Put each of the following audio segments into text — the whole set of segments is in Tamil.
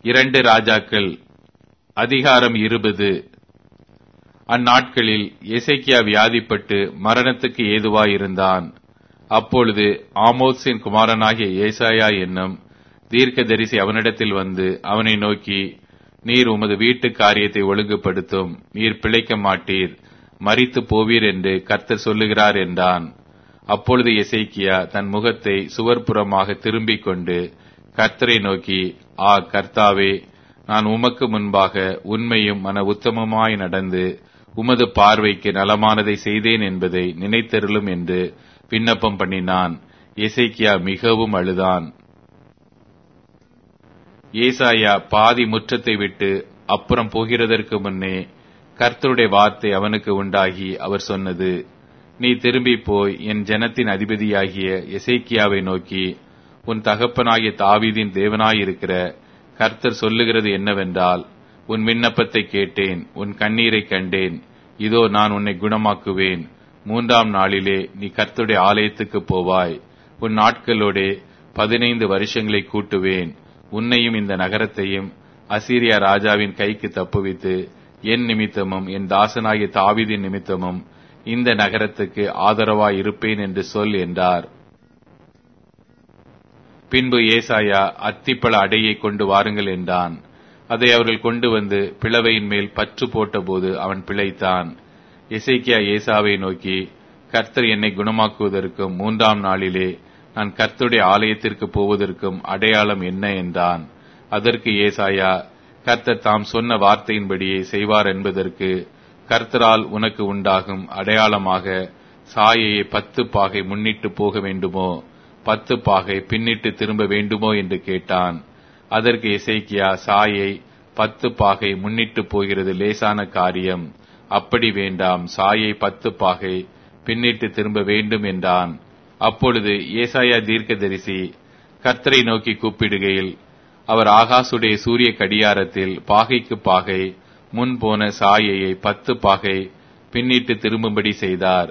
இரண்டு ராஜாக்கள் அதிகாரம் இருபது அந்நாட்களில் எசேக்கியா வியாதிப்பட்டு மரணத்துக்கு ஏதுவாயிருந்தான் அப்பொழுது ஆமோத்ஸின் குமாரனாகிய ஏசாயா என்னும் தீர்க்கதரிசி அவனிடத்தில் வந்து அவனை நோக்கி நீர் உமது வீட்டு காரியத்தை ஒழுங்குபடுத்தும் நீர் பிழைக்க மாட்டீர் மரித்து போவீர் என்று கர்த்தர் சொல்லுகிறார் என்றான் அப்பொழுது எசேக்கியா தன் முகத்தை சுவர்புறமாக திரும்பிக் கொண்டு கர்த்தரை நோக்கி ஆ கர்த்தாவே நான் உமக்கு முன்பாக உண்மையும் மன உத்தமமாய் நடந்து உமது பார்வைக்கு நலமானதை செய்தேன் என்பதை நினைத்தருளும் என்று விண்ணப்பம் பண்ணினான் எசேக்கியா மிகவும் அழுதான் ஏசாயா பாதி முற்றத்தை விட்டு அப்புறம் போகிறதற்கு முன்னே கர்த்தருடைய வார்த்தை அவனுக்கு உண்டாகி அவர் சொன்னது நீ திரும்பி போய் என் ஜனத்தின் அதிபதியாகிய எசேக்கியாவை நோக்கி உன் தகப்பனாகிய தாவீதின் தேவனாயிருக்கிற கர்த்தர் சொல்லுகிறது என்னவென்றால் உன் விண்ணப்பத்தை கேட்டேன் உன் கண்ணீரை கண்டேன் இதோ நான் உன்னை குணமாக்குவேன் மூன்றாம் நாளிலே நீ கர்த்தருடைய ஆலயத்துக்கு போவாய் உன் நாட்களோடே பதினைந்து வருஷங்களை கூட்டுவேன் உன்னையும் இந்த நகரத்தையும் அசீரியா ராஜாவின் கைக்கு தப்புவித்து என் நிமித்தமும் என் தாசனாகிய தாவிதின் நிமித்தமும் இந்த நகரத்துக்கு ஆதரவாய் இருப்பேன் என்று சொல் என்றார் பின்பு ஏசாயா அத்திப்பழ அடையை கொண்டு வாருங்கள் என்றான் அதை அவர்கள் கொண்டு வந்து பிளவையின் மேல் பற்று போட்டபோது அவன் பிழைத்தான் இசைக்கியா ஏசாவை நோக்கி கர்த்தர் என்னை குணமாக்குவதற்கும் மூன்றாம் நாளிலே நான் கர்த்தருடைய ஆலயத்திற்கு போவதற்கும் அடையாளம் என்ன என்றான் அதற்கு ஏசாயா கர்த்தர் தாம் சொன்ன வார்த்தையின்படியே செய்வார் என்பதற்கு கர்த்தரால் உனக்கு உண்டாகும் அடையாளமாக சாயையை பத்து பாகை முன்னிட்டு போக வேண்டுமோ பத்து பாகை பின்னிட்டு திரும்ப வேண்டுமோ என்று கேட்டான் அதற்கு இசைக்கியா சாயை பத்து பாகை முன்னிட்டு போகிறது லேசான காரியம் அப்படி வேண்டாம் சாயை பத்து பாகை பின்னிட்டு திரும்ப வேண்டும் என்றான் அப்பொழுது ஏசாயா தீர்க்கதரிசி கர்த்தரை நோக்கி கூப்பிடுகையில் அவர் ஆகாசுடைய சூரிய கடியாரத்தில் பாகைக்கு பாகை முன் போன சாயையை பத்து பாகை பின்னிட்டு திரும்பும்படி செய்தார்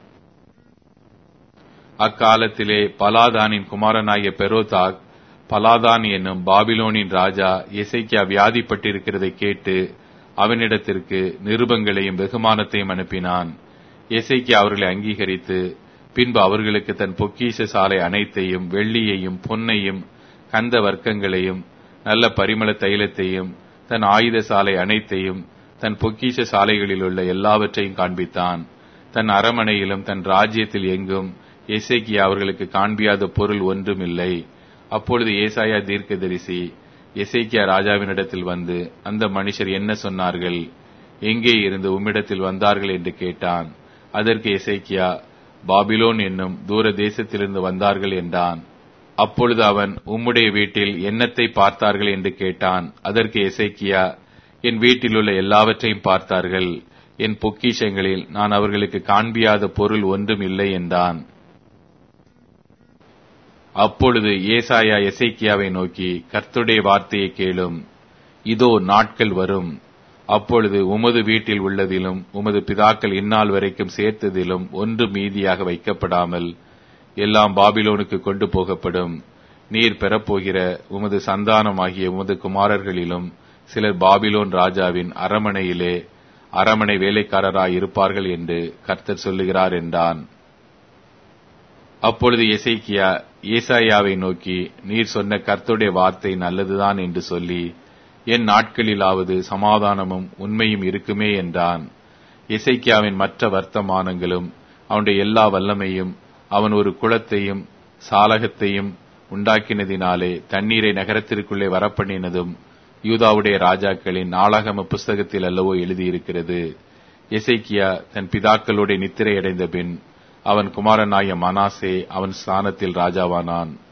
அக்காலத்திலே பலாதானின் குமாரனாகிய பெரோதாக் பலாதான் என்னும் பாபிலோனின் ராஜா இசைக்கியா வியாதிப்பட்டிருக்கிறதை கேட்டு அவனிடத்திற்கு நிருபங்களையும் வெகுமானத்தையும் அனுப்பினான் இசைக்கியா அவர்களை அங்கீகரித்து பின்பு அவர்களுக்கு தன் பொக்கிஷ சாலை அனைத்தையும் வெள்ளியையும் பொன்னையும் கந்த வர்க்கங்களையும் நல்ல பரிமள தைலத்தையும் தன் ஆயுத சாலை அனைத்தையும் தன் பொக்கிஷ சாலைகளில் உள்ள எல்லாவற்றையும் காண்பித்தான் தன் அரமனையிலும் தன் ராஜ்யத்தில் எங்கும் எசேக்கியா அவர்களுக்கு காண்பியாத பொருள் ஒன்றும் இல்லை அப்பொழுது ஏசாயா தீர்க்கதரிசி எசேக்கியா ராஜாவினிடத்தில் வந்து அந்த மனுஷர் என்ன சொன்னார்கள் எங்கே இருந்து உம்மிடத்தில் வந்தார்கள் என்று கேட்டான் அதற்கு எசேக்கியா பாபிலோன் என்னும் தூர தேசத்திலிருந்து வந்தார்கள் என்றான் அப்பொழுது அவன் உம்முடைய வீட்டில் என்னத்தை பார்த்தார்கள் என்று கேட்டான் அதற்கு எசேக்கியா என் வீட்டில் உள்ள எல்லாவற்றையும் பார்த்தார்கள் என் பொக்கிஷங்களில் நான் அவர்களுக்கு காண்பியாத பொருள் ஒன்றும் இல்லை என்றான் அப்பொழுது ஏசாயா எசேக்கியாவை நோக்கி கர்த்துடைய வார்த்தையை கேளும் இதோ நாட்கள் வரும் அப்பொழுது உமது வீட்டில் உள்ளதிலும் உமது பிதாக்கள் இந்நாள் வரைக்கும் சேர்த்ததிலும் ஒன்று மீதியாக வைக்கப்படாமல் எல்லாம் பாபிலோனுக்கு கொண்டு போகப்படும் நீர் பெறப்போகிற உமது சந்தானமாகிய உமது குமாரர்களிலும் சிலர் பாபிலோன் ராஜாவின் அரமனையிலே அரமனை வேலைக்காரராய் இருப்பார்கள் என்று கர்த்தர் சொல்லுகிறார் என்றான் அப்பொழுது எசைக்கியா ஏசாயாவை நோக்கி நீர் சொன்ன கர்த்தருடைய வார்த்தை நல்லதுதான் என்று சொல்லி என் நாட்களிலாவது சமாதானமும் உண்மையும் இருக்குமே என்றான் இசைக்கியாவின் மற்ற வர்த்தமானங்களும் அவனுடைய எல்லா வல்லமையும் அவன் ஒரு குளத்தையும் சாலகத்தையும் உண்டாக்கினதினாலே தண்ணீரை நகரத்திற்குள்ளே வரப்பண்ணினதும் யூதாவுடைய ராஜாக்களின் நாளாகம புஸ்தகத்தில் அல்லவோ எழுதியிருக்கிறது எசைக்கியா தன் பிதாக்களோட நித்திரையடைந்த பின் அவன் குமாரனாய மனாசே அவன் ஸ்தானத்தில் ராஜாவானான்